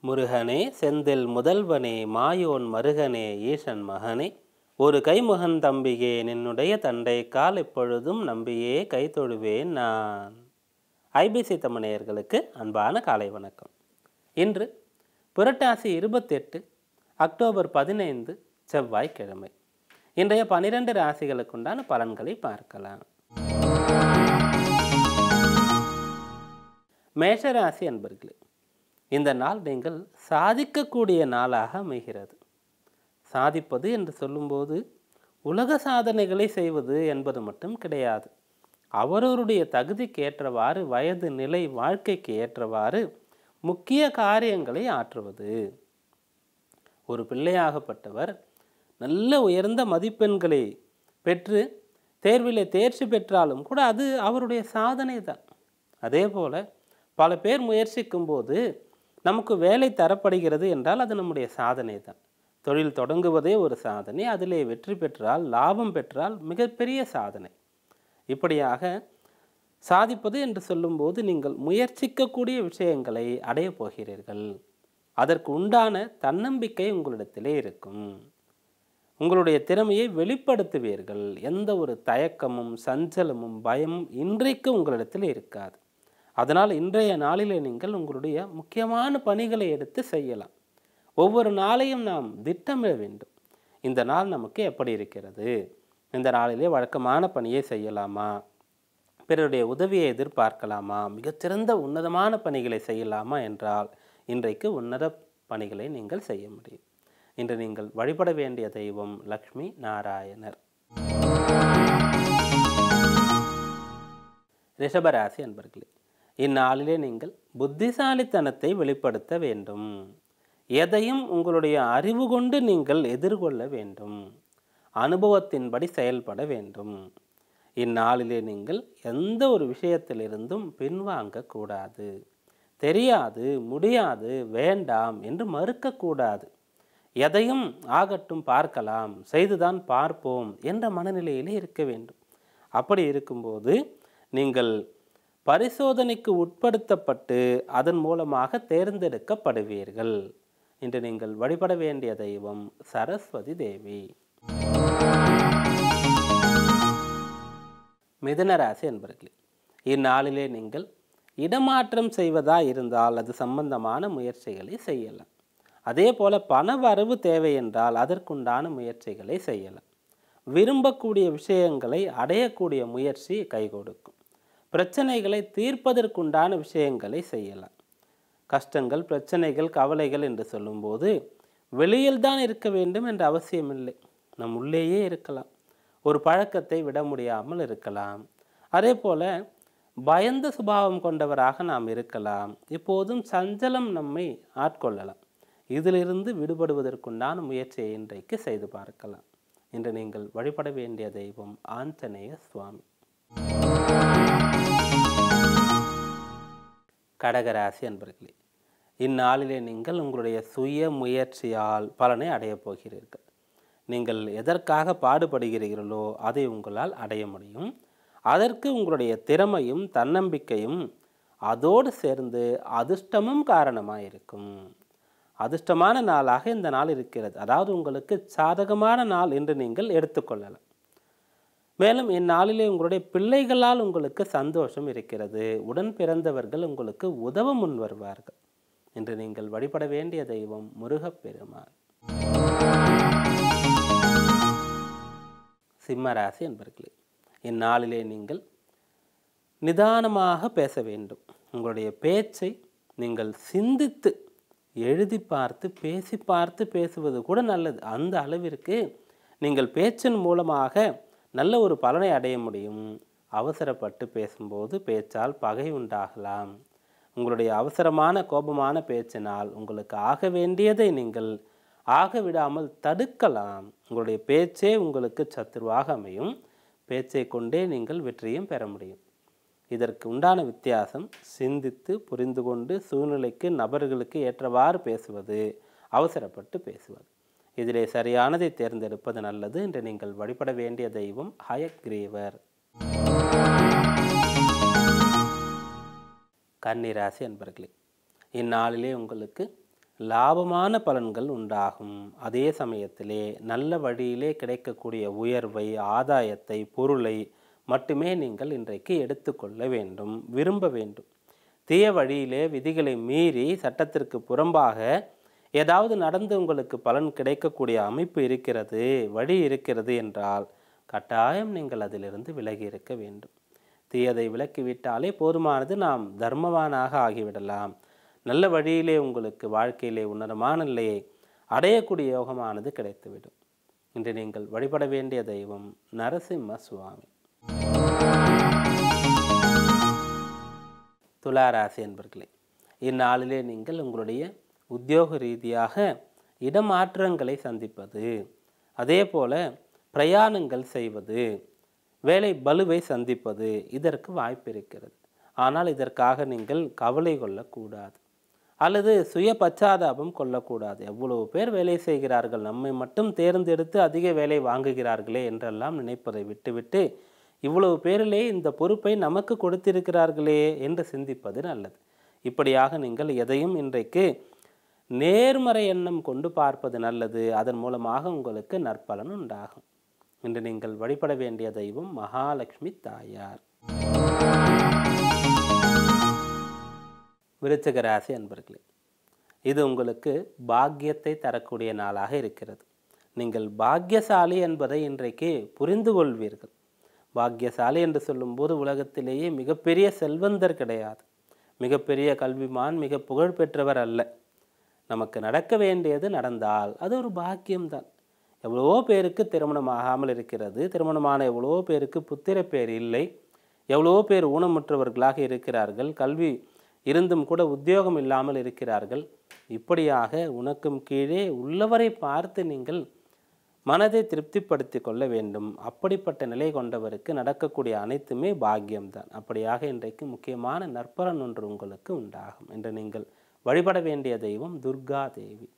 முருகனே செந்தில் முதல்வனே மாயோன் மருகனே ஈசன் மகனே ஒரு கைமுகன் தம்பியே நின்னுடைய தண்டை கால் எப்பொழுதும் நம்பியே கை தொழுவேன் நான் ஐபிசி தமிழர்களுக்கு அன்பான காலை வணக்கம் இன்று புரட்டாசி இருபத்தெட்டு அக்டோபர் பதினைந்து செவ்வாய்க்கிழமை இன்றைய பனிரெண்டு ராசிகளுக்குண்டான பலன்களை பார்க்கலாம் மேஷராசி அன்பர்களே இந்த நாள் நீங்கள் சாதிக்கக்கூடிய நாளாக அமைகிறது சாதிப்பது என்று சொல்லும்போது உலக சாதனைகளை செய்வது என்பது மட்டும் கிடையாது அவரவருடைய தகுதிக்கு ஏற்றவாறு வயது நிலை வாழ்க்கைக்கு ஏற்றவாறு முக்கிய காரியங்களை ஆற்றுவது ஒரு பிள்ளையாகப்பட்டவர் நல்ல உயர்ந்த மதிப்பெண்களை பெற்று தேர்விலே தேர்ச்சி பெற்றாலும் கூட அது அவருடைய சாதனை தான் அதே போல் பல பேர் முயற்சிக்கும் போது நமக்கு வேலை தரப்படுகிறது என்றால் அது நம்முடைய சாதனை தான் தொழில் தொடங்குவதே ஒரு சாதனை அதிலே வெற்றி பெற்றால் லாபம் பெற்றால் மிகப்பெரிய சாதனை இப்படியாக சாதிப்பது என்று சொல்லும்போது நீங்கள் முயற்சிக்கக்கூடிய விஷயங்களை அடையப் போகிறீர்கள் அதற்கு உண்டான தன்னம்பிக்கை உங்களிடத்திலே இருக்கும் உங்களுடைய திறமையை வெளிப்படுத்துவீர்கள் எந்த ஒரு தயக்கமும் சஞ்சலமும் பயமும் இன்றைக்கு உங்களிடத்தில் இருக்காது அதனால் இன்றைய நாளிலே நீங்கள் உங்களுடைய முக்கியமான பணிகளை எடுத்து செய்யலாம் ஒவ்வொரு நாளையும் நாம் திட்டமிட வேண்டும் இந்த நாள் நமக்கு எப்படி இருக்கிறது இந்த நாளிலே வழக்கமான பணியை செய்யலாமா பிறருடைய உதவியை எதிர்பார்க்கலாமா மிகச்சிறந்த உன்னதமான பணிகளை செய்யலாமா என்றால் இன்றைக்கு உன்னத பணிகளை நீங்கள் செய்ய முடியும் இன்று நீங்கள் வழிபட வேண்டிய தெய்வம் லக்ஷ்மி நாராயணர் ரிஷபராசி அன்பர்களே இந்நாளிலே நீங்கள் புத்திசாலித்தனத்தை வெளிப்படுத்த வேண்டும் எதையும் உங்களுடைய அறிவு கொண்டு நீங்கள் எதிர்கொள்ள வேண்டும் அனுபவத்தின்படி செயல்பட வேண்டும் இந்நாளிலே நீங்கள் எந்த ஒரு விஷயத்திலிருந்தும் பின்வாங்கக்கூடாது தெரியாது முடியாது வேண்டாம் என்று மறுக்கக்கூடாது எதையும் ஆகட்டும் பார்க்கலாம் செய்துதான் பார்ப்போம் என்ற மனநிலையிலே இருக்க வேண்டும் அப்படி இருக்கும்போது நீங்கள் பரிசோதனைக்கு உட்படுத்தப்பட்டு அதன் மூலமாக தேர்ந்தெடுக்கப்படுவீர்கள் இன்று நீங்கள் வழிபட வேண்டிய தெய்வம் சரஸ்வதி தேவி மிதனராசி என்பர்களே இந்நாளிலே நீங்கள் இடமாற்றம் செய்வதா இருந்தால் அது சம்பந்தமான முயற்சிகளை செய்யலாம் அதே போல பண வரவு தேவை என்றால் அதற்குண்டான முயற்சிகளை செய்யலாம் விரும்பக்கூடிய விஷயங்களை அடையக்கூடிய முயற்சி கை கொடுக்கும் பிரச்சனைகளை தீர்ப்பதற்குண்டான விஷயங்களை செய்யலாம் கஷ்டங்கள் பிரச்சனைகள் கவலைகள் என்று சொல்லும்போது வெளியில் தான் இருக்க வேண்டும் என்ற அவசியமில்லை நம் உள்ளேயே இருக்கலாம் ஒரு பழக்கத்தை விட முடியாமல் இருக்கலாம் அதே போல பயந்த சுபாவம் கொண்டவராக நாம் இருக்கலாம் இப்போதும் சஞ்சலம் நம்மை ஆட்கொள்ளலாம் இதிலிருந்து விடுபடுவதற்குண்டான முயற்சியை இன்றைக்கு செய்து பார்க்கலாம் இன்று நீங்கள் வழிபட வேண்டிய தெய்வம் ஆஞ்சநேய சுவாமி கடகராசி அன்பர்களே இந்நாளிலே நீங்கள் உங்களுடைய சுய முயற்சியால் பலனை அடையப் போகிறீர்கள் நீங்கள் எதற்காக பாடுபடுகிறீர்களோ அதை உங்களால் அடைய முடியும் அதற்கு உங்களுடைய திறமையும் தன்னம்பிக்கையும் அதோடு சேர்ந்து அதிர்ஷ்டமும் காரணமாக இருக்கும் அதிர்ஷ்டமான நாளாக இந்த நாள் இருக்கிறது அதாவது உங்களுக்கு சாதகமான நாள் என்று நீங்கள் எடுத்துக்கொள்ளலாம் மேலும் இந்நாளிலே உங்களுடைய பிள்ளைகளால் உங்களுக்கு சந்தோஷம் இருக்கிறது உடன் பிறந்தவர்கள் உங்களுக்கு உதவ முன் வருவார்கள் என்று நீங்கள் வழிபட வேண்டிய தெய்வம் முருகப்பெருமான் சிம்மராசி என்பர்களே இந்நாளிலே நீங்கள் நிதானமாக பேச வேண்டும் உங்களுடைய பேச்சை நீங்கள் சிந்தித்து எழுதி பார்த்து பேசி பார்த்து பேசுவது கூட நல்லது அந்த அளவிற்கு நீங்கள் பேச்சின் மூலமாக நல்ல ஒரு பலனை அடைய முடியும் அவசரப்பட்டு பேசும்போது பேச்சால் பகை உண்டாகலாம் உங்களுடைய அவசரமான கோபமான பேச்சினால் உங்களுக்கு ஆக வேண்டியதை நீங்கள் ஆக விடாமல் தடுக்கலாம் உங்களுடைய பேச்சே உங்களுக்கு சத்துருவாக அமையும் பேச்சை கொண்டே நீங்கள் வெற்றியும் பெற முடியும் இதற்கு உண்டான வித்தியாசம் சிந்தித்து புரிந்து கொண்டு சூழ்நிலைக்கு நபர்களுக்கு ஏற்றவாறு பேசுவது அவசரப்பட்டு பேசுவது இதிலே சரியானதை தேர்ந்தெடுப்பது நல்லது என்று நீங்கள் வழிபட வேண்டிய தெய்வம் ஹயக்ரீவர் கன்னிராசி அன்பர்களே இந்நாளிலே உங்களுக்கு லாபமான பலன்கள் உண்டாகும் அதே சமயத்திலே நல்ல வழியிலே கிடைக்கக்கூடிய உயர்வை ஆதாயத்தை பொருளை மட்டுமே நீங்கள் இன்றைக்கு எடுத்துக்கொள்ள வேண்டும் விரும்ப வேண்டும் தீய வழியிலே விதிகளை மீறி சட்டத்திற்கு புறம்பாக ஏதாவது நடந்து உங்களுக்கு பலன் கிடைக்கக்கூடிய அமைப்பு இருக்கிறது வழி இருக்கிறது என்றால் கட்டாயம் நீங்கள் அதிலிருந்து விலகி இருக்க வேண்டும் தீயதை விலக்கிவிட்டாலே போதுமானது நாம் தர்மவானாக ஆகிவிடலாம் நல்ல வழியிலே உங்களுக்கு வாழ்க்கையிலே உன்னதமான நிலையை அடையக்கூடிய யோகமானது கிடைத்துவிடும் இன்று நீங்கள் வழிபட வேண்டிய தெய்வம் நரசிம்ம சுவாமி துளாராசி என்பர்களே இந்நாளிலே நீங்கள் உங்களுடைய உத்தியோக ரீதியாக இடமாற்றங்களை சந்திப்பது அதே போல பிரயாணங்கள் செய்வது வேலை பலுவை சந்திப்பது இதற்கு வாய்ப்பு இருக்கிறது ஆனால் இதற்காக நீங்கள் கவலை கொள்ளக்கூடாது அல்லது சுய பச்சாதாபம் கொள்ளக்கூடாது எவ்வளவு பேர் வேலை செய்கிறார்கள் நம்மை மட்டும் தேர்ந்தெடுத்து அதிக வேலை வாங்குகிறார்களே என்றெல்லாம் நினைப்பதை விட்டுவிட்டு இவ்வளவு பேரிலே இந்த பொறுப்பை நமக்கு கொடுத்திருக்கிறார்களே என்று சிந்திப்பது நல்லது இப்படியாக நீங்கள் எதையும் இன்றைக்கு நேர்மறை எண்ணம் கொண்டு பார்ப்பது நல்லது அதன் மூலமாக உங்களுக்கு நற்பலன் உண்டாகும் இன்று நீங்கள் வழிபட வேண்டிய தெய்வம் மகாலட்சுமி தாயார் விருச்சிக ராசி அன்பர்களே இது உங்களுக்கு பாக்கியத்தை தரக்கூடிய நாளாக இருக்கிறது நீங்கள் பாக்கியசாலி என்பதை இன்றைக்கு புரிந்து கொள்வீர்கள் பாக்கியசாலி என்று சொல்லும்போது உலகத்திலேயே மிகப்பெரிய செல்வந்தர் கிடையாது மிகப்பெரிய கல்விமான் மிக புகழ் பெற்றவர் அல்ல நமக்கு நடக்க வேண்டியது நடந்தால் அது ஒரு பாக்கியம்தான் எவ்வளவோ பேருக்கு திருமணம் ஆகாமல் இருக்கிறது திருமணமான எவ்வளவோ பேருக்கு புத்திர பேர் இல்லை எவ்வளவோ பேர் ஊனமுற்றவர்களாக இருக்கிறார்கள் கல்வி இருந்தும் கூட உத்தியோகம் இல்லாமல் இருக்கிறார்கள் இப்படியாக உனக்கும் கீழே உள்ளவரை பார்த்து நீங்கள் மனதை திருப்திப்படுத்தி கொள்ள வேண்டும் அப்படிப்பட்ட நிலை கொண்டவருக்கு நடக்கக்கூடிய அனைத்துமே பாக்கியம்தான் அப்படியாக இன்றைக்கு முக்கியமான நற்பலன் ஒன்று உங்களுக்கு உண்டாகும் என்று நீங்கள் வழிபட வேண்டிய தெய்வம் துர்கா தேவி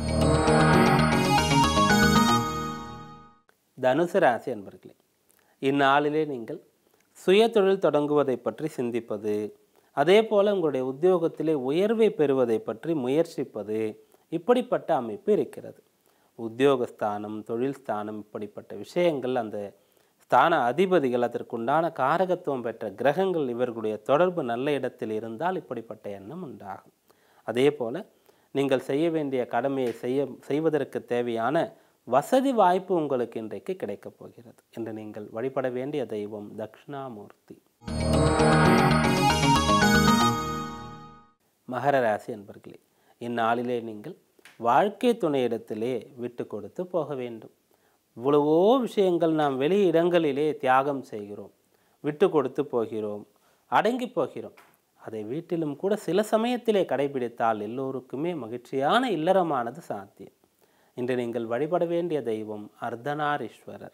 தனுசு ராசி என்பர்களே இந்நாளிலே நீங்கள் சுய தொழில் தொடங்குவதை பற்றி சிந்திப்பது அதே போல் உங்களுடைய உத்தியோகத்திலே உயர்வை பெறுவதை பற்றி முயற்சிப்பது இப்படிப்பட்ட அமைப்பு இருக்கிறது உத்தியோகஸ்தானம் தொழில் ஸ்தானம் இப்படிப்பட்ட விஷயங்கள் அந்த ஸ்தான அதிபதிகள் அதற்குண்டான காரகத்துவம் பெற்ற கிரகங்கள் இவர்களுடைய தொடர்பு நல்ல இடத்தில் இருந்தால் இப்படிப்பட்ட எண்ணம் உண்டாகும் அதே போல் நீங்கள் செய்ய வேண்டிய கடமையை செய்ய செய்வதற்கு தேவையான வசதி வாய்ப்பு உங்களுக்கு இன்றைக்கு கிடைக்கப் போகிறது என்று நீங்கள் வழிபட வேண்டிய தெய்வம் தக்ஷணாமூர்த்தி மகர ராசி என்பர்களே இந்நாளிலே நீங்கள் வாழ்க்கை துணையிடத்திலே விட்டு கொடுத்து போக வேண்டும் இவ்வளவோ விஷயங்கள் நாம் வெளி இடங்களிலே தியாகம் செய்கிறோம் விட்டு கொடுத்து போகிறோம் அடங்கி போகிறோம் அதை வீட்டிலும் கூட சில சமயத்திலே கடைபிடித்தால் எல்லோருக்குமே மகிழ்ச்சியான இல்லறமானது சாத்தியம் இன்று நீங்கள் வழிபட வேண்டிய தெய்வம் அர்த்தநாரீஸ்வரர்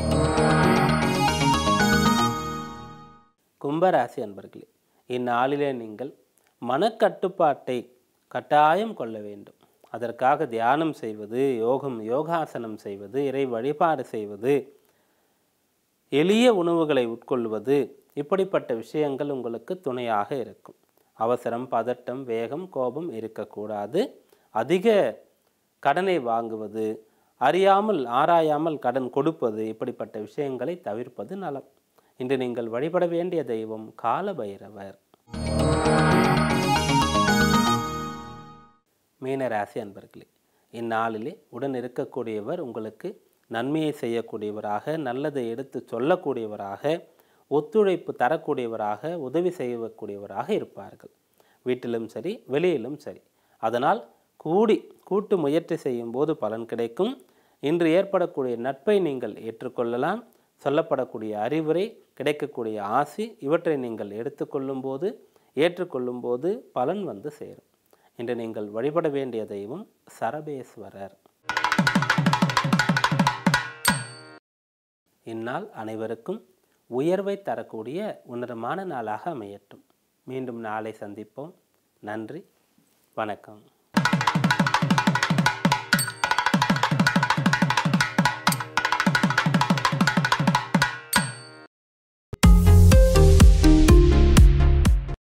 கும்பராசி அன்பர்களே இந்நாளிலே நீங்கள் மனக்கட்டுப்பாட்டை கட்டாயம் கொள்ள வேண்டும் அதற்காக தியானம் செய்வது யோகம் யோகாசனம் செய்வது இறை வழிபாடு செய்வது எளிய உணவுகளை உட்கொள்வது இப்படிப்பட்ட விஷயங்கள் உங்களுக்கு துணையாக இருக்கும் அவசரம் பதட்டம் வேகம் கோபம் இருக்கக்கூடாது அதிக கடனை வாங்குவது அறியாமல் ஆராயாமல் கடன் கொடுப்பது இப்படிப்பட்ட விஷயங்களை தவிர்ப்பது நலம் இன்று நீங்கள் வழிபட வேண்டிய தெய்வம் காலபைரவர் மீனராசி அன்பர்களே இந்நாளிலே உடன் இருக்கக்கூடியவர் உங்களுக்கு நன்மையை செய்யக்கூடியவராக நல்லதை எடுத்து சொல்லக்கூடியவராக ஒத்துழைப்பு தரக்கூடியவராக உதவி செய்யக்கூடியவராக இருப்பார்கள் வீட்டிலும் சரி வெளியிலும் சரி அதனால் கூடி கூட்டு முயற்சி செய்யும் போது பலன் கிடைக்கும் இன்று ஏற்படக்கூடிய நட்பை நீங்கள் ஏற்றுக்கொள்ளலாம் சொல்லப்படக்கூடிய அறிவுரை கிடைக்கக்கூடிய ஆசி இவற்றை நீங்கள் எடுத்துக்கொள்ளும் போது ஏற்றுக்கொள்ளும் போது பலன் வந்து சேரும் இன்று நீங்கள் வழிபட வேண்டிய தெய்வம் சரபேஸ்வரர் இந்நாள் அனைவருக்கும் உயர்வை தரக்கூடிய உன்னதமான நாளாக அமையட்டும் மீண்டும் நாளை சந்திப்போம் நன்றி வணக்கம்